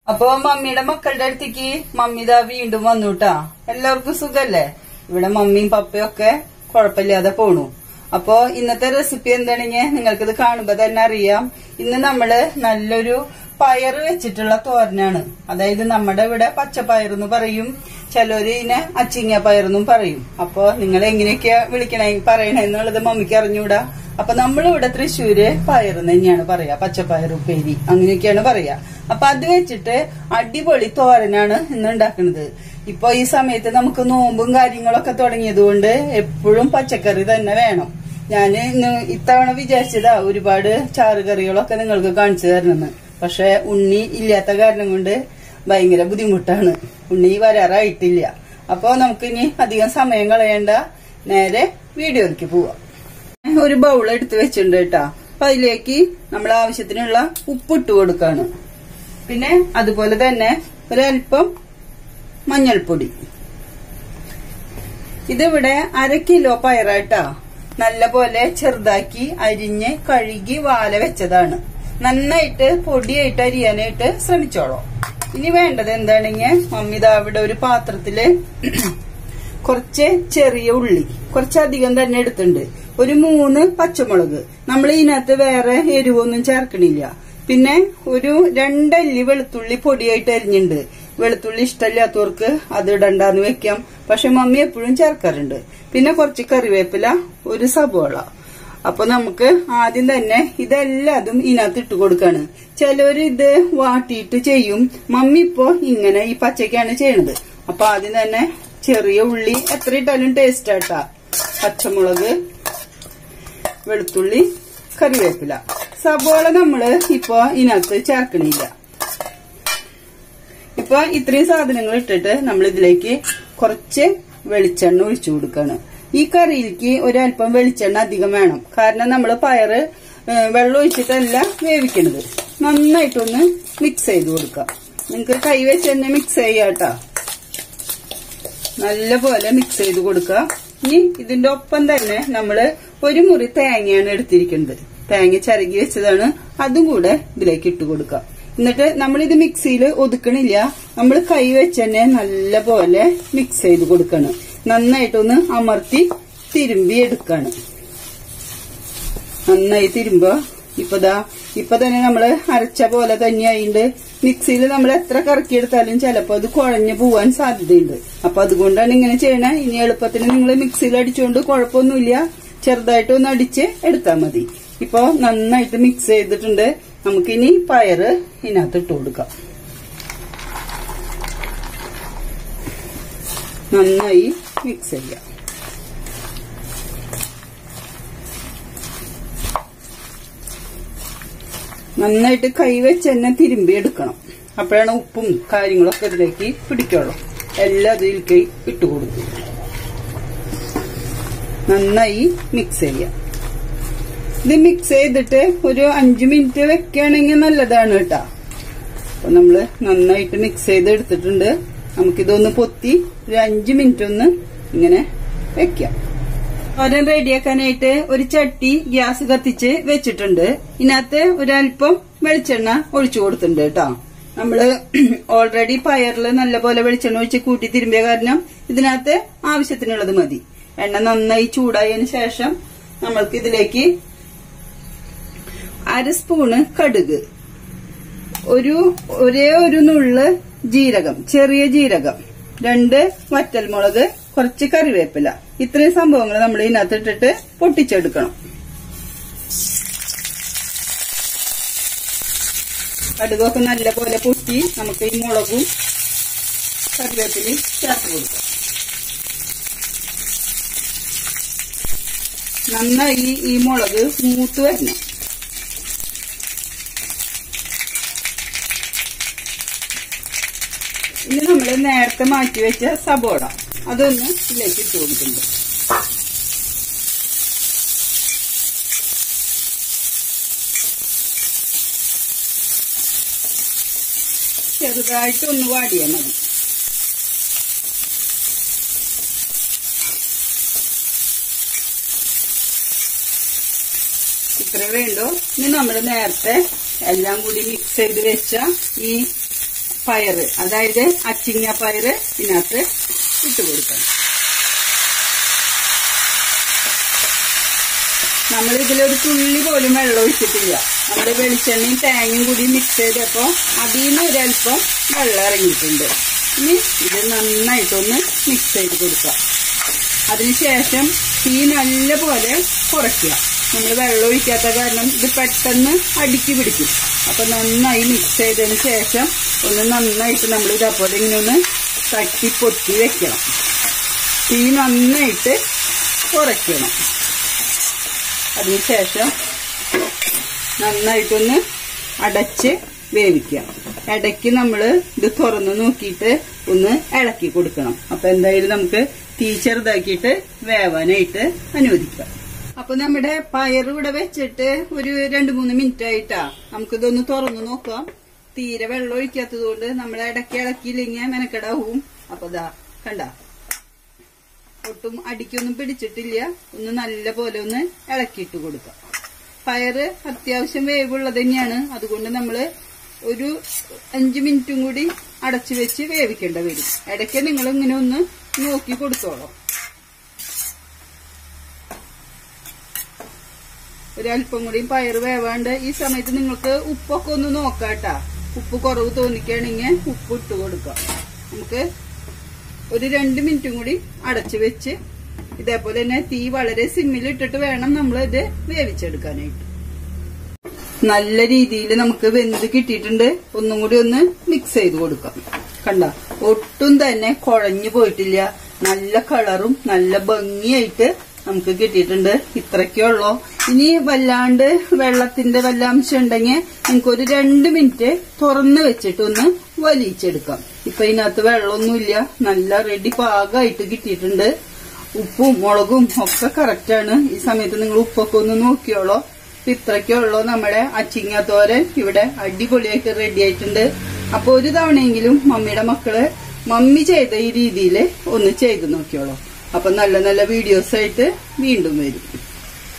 അപ്പൊ മമ്മിയുടെ മക്കളുടെ അടുത്തേക്ക് മമ്മി ഇതാ വീണ്ടും വന്നുട്ടാ എല്ലാവർക്കും സുഖല്ലേ ഇവിടെ മമ്മിയും പപ്പയും ഒക്കെ കുഴപ്പമില്ലാതെ പോണു അപ്പൊ ഇന്നത്തെ റെസിപ്പി എന്താണെങ്കിൽ നിങ്ങൾക്കിത് കാണുമ്പോ തന്നെ അറിയാം ഇന്ന് നമ്മള് നല്ലൊരു പയറ് വെച്ചിട്ടുള്ള തോരനാണ് അതായത് നമ്മുടെ ഇവിടെ പച്ചപ്പയർ എന്ന് പറയും ചിലര് ഇതിനെ അച്ചിങ്ങ പയറെന്നും പറയും അപ്പൊ നിങ്ങൾ എങ്ങനെയൊക്കെയാ വിളിക്കണേ പറയണെന്നുള്ളത് മമ്മിക്ക് അറിഞ്ഞൂടാ അപ്പൊ നമ്മളിവിടെ തൃശ്ശൂര് പയർ തന്നെയാണ് പറയാ പച്ചപ്പയർ ഉപ്പേരി അങ്ങനെയൊക്കെയാണ് പറയാ അപ്പൊ അത് വെച്ചിട്ട് അടിപൊളി തോരനാണ് ഇന്ന് ഉണ്ടാക്കുന്നത് ഇപ്പൊ ഈ സമയത്ത് നമുക്ക് നോമ്പും കാര്യങ്ങളൊക്കെ തുടങ്ങിയത് കൊണ്ട് എപ്പോഴും പച്ചക്കറി തന്നെ വേണം ഞാൻ ഇന്ന് ഇത്തവണ വിചാരിച്ചതാ ഒരുപാട് ചാറുകറികളൊക്കെ നിങ്ങൾക്ക് കാണിച്ചു തരണമെന്ന് പക്ഷെ ഉണ്ണി ഇല്ലാത്ത കാരണം കൊണ്ട് ഭയങ്കര ബുദ്ധിമുട്ടാണ് ഉണ്ണി വരാറായിട്ടില്ല അപ്പൊ നമുക്കിനി അധികം സമയം കളയണ്ട നേരെ വീഡിയോയിലേക്ക് പോവാം ഒരു ബൗൾ എടുത്ത് വെച്ചിട്ടുണ്ട് കേട്ടാ അപ്പൊ അതിലേക്ക് നമ്മൾ ആവശ്യത്തിനുള്ള ഉപ്പിട്ട് കൊടുക്കാണ് പിന്നെ അതുപോലെ തന്നെ ഒരല്പം മഞ്ഞൾപ്പൊടി ഇതിവിടെ അര കിലോ പയറായിട്ടാ നല്ല പോലെ ചെറുതാക്കി അരിഞ്ഞ് കഴുകി വാല വെച്ചതാണ് നന്നായിട്ട് പൊടിയായിട്ട് അരിയാനായിട്ട് ശ്രമിച്ചോളൂ ഇനി വേണ്ടത് എന്താണെങ്കിൽ മമ്മി ഇതാ ഇവിടെ ഒരു പാത്രത്തില് കുറച്ച് ചെറിയ ഉള്ളി കുറച്ചധികം തന്നെ എടുത്തിട്ടുണ്ട് ഒരു മൂന്ന് പച്ചമുളക് നമ്മൾ ഇതിനകത്ത് വേറെ എരിവൊന്നും ചേർക്കണില്ല പിന്നെ ഒരു രണ്ടല്ലി വെളുത്തുള്ളി പൊടിയായിട്ട് അരിഞ്ഞിട്ടുണ്ട് വെളുത്തുള്ളി ഇഷ്ടമില്ലാത്തവർക്ക് അത് ഇടണ്ടാന്ന് വെക്കാം പക്ഷെ മമ്മി എപ്പോഴും ചേർക്കാറുണ്ട് പിന്നെ കുറച്ച് കറിവേപ്പില ഒരു സബോള അപ്പൊ നമുക്ക് ആദ്യം തന്നെ ഇതെല്ലാതും ഇതിനകത്ത് ഇട്ട് കൊടുക്കാണ് ചിലവര് ഇത് വാട്ടിയിട്ട് ചെയ്യും മമ്മി ഇപ്പോ ഇങ്ങനെ ഈ പച്ചക്കാണ് ചെയ്യണത് അപ്പൊ ആദ്യം തന്നെ ചെറിയ ഉള്ളി എത്ര ഇട്ടാലും ടേസ്റ്റ് ആട്ടാ പച്ചമുളക് വെളുത്തുള്ളി കറിവേപ്പില സബോള നമ്മള് ഇപ്പൊ ഇതിനകത്ത് ചേർക്കണില്ല ഇപ്പൊ ഇത്രയും സാധനങ്ങൾ ഇട്ടിട്ട് നമ്മൾ ഇതിലേക്ക് കുറച്ച് വെളിച്ചെണ്ണ ഒഴിച്ചു കൊടുക്കാണ് ഈ കറിയിലേക്ക് ഒരല്പം വെളിച്ചെണ്ണ അധികം വേണം കാരണം നമ്മൾ പയറ് വെള്ളം ഒഴിച്ചിട്ടല്ല വേവിക്കണത് നന്നായിട്ടൊന്ന് മിക്സ് ചെയ്ത് കൊടുക്കാം നിങ്ങൾക്ക് കൈ വെച്ച് തന്നെ മിക്സ് ചെയ്യാട്ടാ നല്ലപോലെ മിക്സ് ചെയ്ത് കൊടുക്കുക ഇനി ഇതിന്റെ ഒപ്പം തന്നെ നമ്മള് ഒരു മുറി തേങ്ങയാണ് എടുത്തിരിക്കുന്നത് തേങ്ങ ചരകി വെച്ചതാണ് അതും കൂടെ ഇതിലേക്ക് ഇട്ട് കൊടുക്കുക എന്നിട്ട് നമ്മളിത് മിക്സിയിൽ ഒതുക്കണില്ല നമ്മൾ കൈ വെച്ച് തന്നെ നല്ല പോലെ മിക്സ് ചെയ്ത് കൊടുക്കണം നന്നായിട്ടൊന്ന് അമർത്തി തിരുമ്പി എടുക്കാണ് നന്നായി തിരുമ്പോ ഇപ്പതാ ഇപ്പൊ തന്നെ നമ്മള് അരച്ച പോലെ തന്നെയായിണ്ട് മിക്സിയിൽ നമ്മൾ എത്ര കറക്കിയെടുത്താലും ചിലപ്പോൾ അത് കുഴഞ്ഞു പോവാൻ സാധ്യതയുണ്ട് അപ്പൊ അതുകൊണ്ടാണ് ഇങ്ങനെ ചെയ്യണേ ഇനി എളുപ്പത്തിന് നിങ്ങൾ മിക്സിയിൽ അടിച്ചുകൊണ്ട് കുഴപ്പമൊന്നുമില്ല ചെറുതായിട്ട് ഒന്ന് അടിച്ച് എടുത്താൽ മതി ഇപ്പൊ നന്നായിട്ട് മിക്സ് ചെയ്തിട്ടുണ്ട് നമുക്കിനി പയറ് ഇതിനകത്ത് ഇട്ട് കൊടുക്കാം നന്നായി മിക്സ് ചെയ്യാം നന്നായിട്ട് കൈവച്ച് തന്നെ തിരുമ്പി എടുക്കണം അപ്പോഴാണ് ഉപ്പും കാര്യങ്ങളൊക്കെ ഇതിലേക്ക് പിടിക്കുള്ളൂ എല്ലാം അതിലേക്ക് ഇട്ട് കൊടുക്കും നന്നായി മിക്സ് ചെയ്യാം ഇത് മിക്സ് ചെയ്തിട്ട് ഒരു അഞ്ചു മിനിറ്റ് വെക്കുകയാണെങ്കിൽ നല്ലതാണ് കേട്ടാ അപ്പൊ നമ്മള് നന്നായിട്ട് മിക്സ് ചെയ്ത് എടുത്തിട്ടുണ്ട് നമുക്കിതൊന്ന് പൊത്തി ഒരു അഞ്ചു മിനിറ്റ് ഒന്ന് ഇങ്ങനെ വെക്കാം ഓരോ റെഡിയാക്കാനായിട്ട് ഒരു ചട്ടി ഗ്യാസ് കത്തിച്ച് വെച്ചിട്ടുണ്ട് ഇതിനകത്ത് ഒരല്പം വെളിച്ചെണ്ണ ഒഴിച്ചു കൊടുത്തിട്ടുണ്ട് കേട്ടോ നമ്മള് ഓൾറെഡി പയറിൽ നല്ലപോലെ വെളിച്ചെണ്ണ ഒഴിച്ച് കൂട്ടി തിരുമ്പിയ കാരണം ഇതിനകത്ത് ആവശ്യത്തിനുള്ളത് മതി എണ്ണ നന്നായി ചൂടായതിനു ശേഷം നമ്മൾക്ക് ഇതിലേക്ക് അര സ്പൂണ് കടുക് ഒരു ഒരേ ഒരു നുള്ള് ജീരകം ചെറിയ ജീരകം രണ്ട് വറ്റൽമുളക് കുറച്ച് കറിവേപ്പില ഇത്രയും സംഭവങ്ങൾ നമ്മൾ ഇതിനകത്ത് ഇട്ടിട്ട് പൊട്ടിച്ചെടുക്കണം കടുകൊക്കെ നല്ലപോലെ പൊട്ടി നമുക്ക് ഈ മുളകും കറിവേപ്പിലയും ചേർത്ത് കൊടുക്കാം നന്നായി ഈ മുളക് മൂത്ത് വരണം ഇനി നമ്മൾ നേരത്തെ മാറ്റി വെച്ച സബോള അതൊന്ന് ഇതിലേക്ക് ഇട്ട് കൊടുക്കുന്നുണ്ട് ചെറുതായിട്ട് ഒന്ന് വാടിയാൽ മതി ഇത്ര വേണ്ടോ ഇനി നമ്മൾ നേരത്തെ എല്ലാം കൂടി മിക്സ് ചെയ്ത് വെച്ച ഈ പയറ് അതായത് അച്ചിങ്ങ പയറ് ഇതിനകത്ത് ഇട്ട് കൊടുക്കണം നമ്മൾ ഇതിലൊരു തുള്ളി പോലും വെള്ളം ഒഴിച്ചിട്ടില്ല നമ്മൾ വെളിച്ചെണ്ണയും തേങ്ങയും കൂടി മിക്സ് ചെയ്തപ്പോ അതിൽ നിന്ന് ഒരല്പം വെള്ളം ഇറങ്ങിയിട്ടുണ്ട് ഇനി ഇത് നന്നായിട്ടൊന്ന് മിക്സ് ചെയ്ത് കൊടുക്കാം അതിനുശേഷം തീ നല്ല പോലെ കുറയ്ക്കുക നമ്മൾ വെള്ളം ഒഴിക്കാത്ത കാരണം ഇത് പെട്ടെന്ന് അടുക്കി പിടിക്കും അപ്പൊ നന്നായി മിക്സ് ചെയ്തതിന് ശേഷം ഒന്ന് നന്നായിട്ട് നമ്മൾ ഇതേപോലെ ഇങ്ങനെ ഒന്ന് തട്ടി പൊട്ടി വെക്കണം തീ നന്നായിട്ട് കുറയ്ക്കണം അതിനുശേഷം നന്നായിട്ടൊന്ന് അടച്ച് വേവിക്കാം ഇടയ്ക്ക് നമ്മൾ ഇത് തുറന്ന് നോക്കിയിട്ട് ഒന്ന് ഇളക്കി കൊടുക്കണം അപ്പൊ എന്തായാലും നമുക്ക് തീ ചെറുതാക്കിയിട്ട് വേവാനായിട്ട് അനുവദിക്കാം അപ്പൊ നമ്മുടെ പയർ ഇവിടെ വെച്ചിട്ട് ഒരു രണ്ടു മൂന്ന് മിനിറ്റ് ആയിട്ടാ നമുക്കിതൊന്ന് തുറന്നു നോക്കാം തീരെ വെള്ളം ഒഴിക്കാത്തത് കൊണ്ട് നമ്മൾ ഇടയ്ക്ക് ഇളക്കിയില്ലെങ്കിൽ മെനക്കെടാവും അപ്പൊ ദാ കണ്ട ഒട്ടും അടിക്കൊന്നും പിടിച്ചിട്ടില്ല ഒന്ന് നല്ല പോലെ ഒന്ന് ഇളക്കിയിട്ട് കൊടുക്കാം പയറ് അത്യാവശ്യം വേവുള്ളത് തന്നെയാണ് അതുകൊണ്ട് നമ്മള് ഒരു അഞ്ചു മിനിറ്റും കൂടി അടച്ചു വെച്ച് വേവിക്കേണ്ട വരും ഇടയ്ക്ക് നിങ്ങൾ ഇങ്ങനെ ഒന്ന് നോക്കി കൊടുത്തോളൂ ഒരല്പം കൂടി പയറ് വേവാണ്ട് ഈ സമയത്ത് നിങ്ങൾക്ക് ഉപ്പൊക്കെ ഒന്ന് നോക്കാട്ടാ ഉപ്പ് കുറവ് തോന്നിക്കുകയാണെങ്കിൽ ഉപ്പ് ഇട്ട് കൊടുക്കാം നമുക്ക് ഒരു രണ്ട് മിനിറ്റും കൂടി അടച്ചു വെച്ച് ഇതേപോലെ തന്നെ തീ വളരെ സിമ്മിൽ ഇട്ടിട്ട് വേണം നമ്മൾ ഇത് വേവിച്ചെടുക്കാനായിട്ട് നല്ല രീതിയിൽ നമുക്ക് വെന്ത് കിട്ടിയിട്ടുണ്ട് ഒന്നും കൂടി ഒന്ന് മിക്സ് ചെയ്ത് കൊടുക്കാം കണ്ട ഒട്ടും തന്നെ കുഴഞ്ഞു പോയിട്ടില്ല നല്ല കളറും നല്ല ഭംഗിയായിട്ട് നമുക്ക് കിട്ടിയിട്ടുണ്ട് ഇത്രയ്ക്കേ ഉള്ളൂ ഇനി വല്ലാണ്ട് വെള്ളത്തിന്റെ വല്ല അംശം ഉണ്ടെങ്കിൽ നിങ്ങൾക്ക് ഒരു രണ്ട് മിനിറ്റ് തുറന്ന് വെച്ചിട്ട് ഒന്ന് വലിച്ചെടുക്കാം ഇപ്പൊ ഇതിനകത്ത് വെള്ളമൊന്നുമില്ല നല്ല റെഡി പാകമായിട്ട് കിട്ടിയിട്ടുണ്ട് ഉപ്പും മുളകും ഒക്കെ കറക്റ്റാണ് ഈ സമയത്ത് നിങ്ങൾ ഉപ്പൊക്കെ ഒന്ന് നോക്കിയോളോ ഇപ്പൊ ഇത്രയ്ക്കേ ഉള്ളൂ നമ്മുടെ അച്ചിങ്ങ തോരൻ ഇവിടെ അടിപൊളിയായിട്ട് റെഡി ആയിട്ടുണ്ട് അപ്പൊ ഒരു തവണയെങ്കിലും മമ്മിയുടെ മക്കള് മമ്മി ചെയ്ത ഈ രീതിയിൽ ഒന്ന് ചെയ്ത് നോക്കിയോളൂ അപ്പൊ നല്ല നല്ല വീഡിയോസ് ആയിട്ട് വീണ്ടും വരും